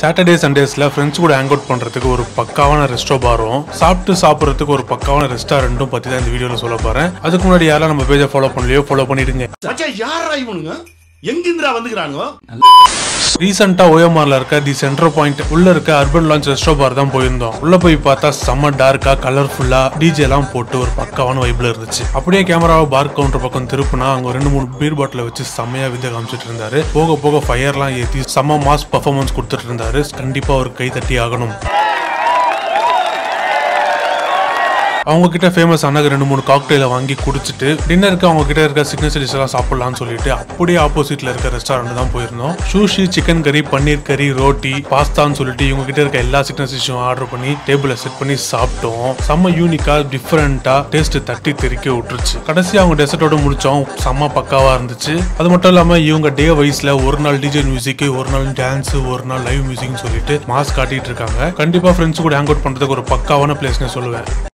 Saturday சண்டேஸ்ல friends கூட hang out பண்றதுக்கு ஒரு பக்காவான ரெஸ்டோ பாரும் சாப்பிட்டு சாப்பிட்றதுக்கு ஒரு பக்காவான ரெஸ்டாரண்ட்டும் பத்தி தான் இந்த வீடியோல சொல்ல போறேன் அதுக்கு முன்னாடி யாரெல்லாம் நம்ம பேஜை ஃபாலோ பண்ணலையோ ஃபாலோ பண்ணிடுங்க மச்சான் யாரா இவனுங்க எங்கிந்திரா வந்துக்கிறானுங்க ரீசெண்டா ஓஎம்ஆர்ல இருக்க தி சென்டர் பாயிண்ட் உள்ள இருக்க அர்பன் லான்ச் ரெஸ்டோ பார் தான் போயிருந்தோம் உள்ள போய் பார்த்தா செம்ம டார்க்கா கலர்ஃபுல்லா டிஜே எல்லாம் போட்டு ஒரு பக்காவான வைப்ல இருந்துச்சு அப்படியே கேமராவை பார் கவுண்டர் பக்கம் திருப்புனா அங்க ஒரு ரெண்டு மூணு பீர் பாட்டில வச்சு செம்மையா வித்தை காமிச்சிட்டு இருந்தாரு போக போக ஃபயர்லாம் ஏத்தி செம்ம மாஸ் பர்ஃபார்மன்ஸ் கொடுத்துட்டு இருந்தாரு கண்டிப்பா ஒரு கை தட்டி ஆகணும் அவங்க கிட்ட ஃபேமஸ் ஆன ரெண்டு மூணு காக்டெயில வாங்கி குடிச்சிட்டு டின்னருக்கு அவங்க கிட்ட இருக்க சிக்னேச்சர் டிஷ் எல்லாம் சாப்பிடலாம்னு சொல்லிட்டு அப்படியே ஆப்போசிட்ல இருக்க ரெஸ்டாரண்ட் தான் போயிருந்தோம் சூஷி சிக்கன் கறி பன்னீர் கறி ரோட்டி பாஸ்தான்னு சொல்லிட்டு இவங்க கிட்ட இருக்க எல்லா சிக்னேச்சர் டிஷ்ஷும் ஆர்டர் பண்ணி டேபிள செட் பண்ணி சாப்பிட்டோம் செம்ம யூனிக்கா டிஃப்ரெண்டா டேஸ்ட் தட்டி தெறிக்க விட்டுருச்சு கடைசி அவங்க டெசர்ட்டோட முடிச்சோம் செம்ம பக்காவா இருந்துச்சு அது மட்டும் இல்லாம இவங்க டே வைஸ்ல ஒரு நாள் டிஜே மியூசிக் ஒரு நாள் டான்ஸ் ஒரு நாள் லைவ் மியூசிக்னு சொல்லிட்டு மாஸ் காட்டிட்டு இருக்காங்க கண்டிப்பா ஃப்ரெண்ட்ஸ் கூட ஹேங் அவுட் பண்றதுக்கு ஒரு பக்காவான பிளேஸ்னு சொல்லுவேன்